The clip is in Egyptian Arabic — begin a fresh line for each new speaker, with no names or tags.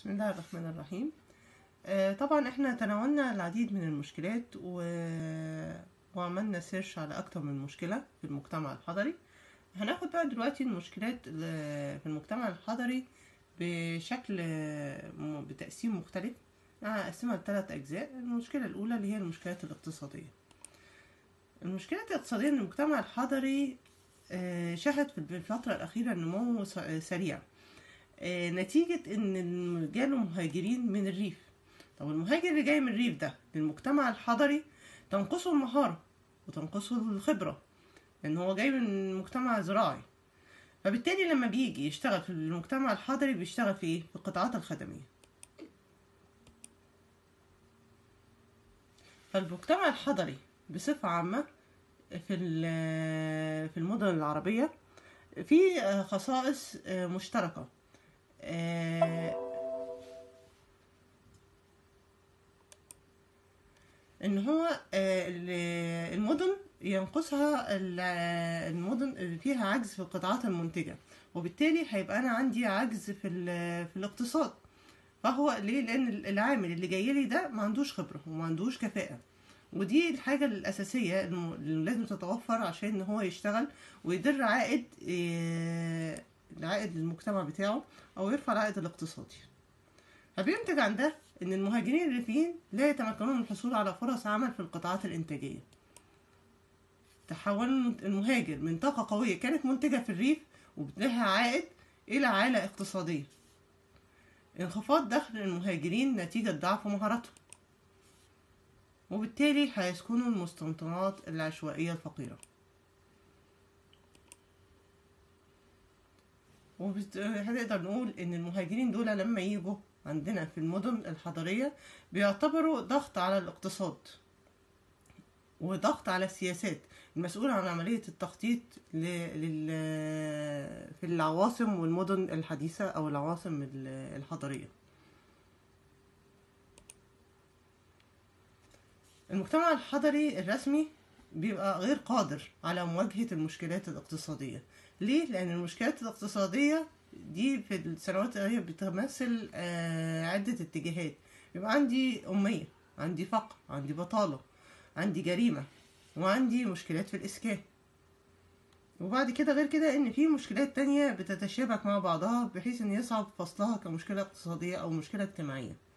بسم الله الرحمن الرحيم آه، طبعا احنا تناولنا العديد من المشكلات و... وعملنا سيرش على اكتر من مشكلة في المجتمع الحضري هناخد بقى دلوقتي المشكلات ال- في المجتمع الحضري بشكل م- بتقسيم مختلف هقسمها لثلاث اجزاء المشكلة الاولى اللي هي المشكلات الاقتصادية المشكلات الاقتصادية ان المجتمع الحضري آه، شهد في الفترة الأخيرة نمو س- سريع آه، نتيجة إن جاله مهاجرين من الريف طب المهاجر اللي جاي من الريف ده للمجتمع الحضري تنقصه المهارة وتنقصه الخبرة لأن هو جاي من مجتمع زراعي فبالتالي لما بيجي يشتغل في المجتمع الحضري بيشتغل في إيه؟ في القطاعات الخدمية فالمجتمع الحضري بصفة عامة في ال- في المدن العربية في آه، خصائص آه، مشتركة آه، ان هو آه، ال- المدن ينقصها ال- آه، المدن اللي فيها عجز في القطاعات المنتجة وبالتالي هيبقى انا عندي عجز في ال- في الاقتصاد فهو ليه لان العامل اللي جاي لي ده ما عندوش خبرة وما عندوش كفاءة ودي الحاجة الأساسية الم- اللي لازم تتوفر عشان إن هو يشتغل ويدر عائد آه، العائد للمجتمع بتاعه أو يرفع العائد الاقتصادي فبينتج عن ده إن المهاجرين الريفيين لا يتمكنون من الحصول على فرص عمل في القطاعات الإنتاجية تحول المهاجر من طاقة قوية كانت منتجة في الريف وبتلها عائد إلى عالة اقتصادية انخفاض دخل المهاجرين نتيجة ضعف مهاراتهم وبالتالي هيسكنوا المستوطنات العشوائية الفقيرة وهنقدر نقول ان المهاجرين دول لما يجوا عندنا في المدن الحضرية بيعتبروا ضغط على الاقتصاد وضغط على السياسات المسؤولة عن عملية التخطيط ل... لل... في العواصم والمدن الحديثة أو العواصم ال- الحضرية المجتمع الحضري الرسمي بيبقى غير قادر على مواجهة المشكلات الاقتصادية ليه؟ لأن المشكلات الاقتصادية دي في السنوات هي بتمثل آه، عدة اتجاهات يبقى عندي أمية عندي فقر عندي بطالة عندي جريمة وعندي مشكلات في الإسكان وبعد كده غير كده ان في مشكلات تانية بتتشابك مع بعضها بحيث ان يصعب فصلها كمشكلة اقتصادية او مشكلة اجتماعية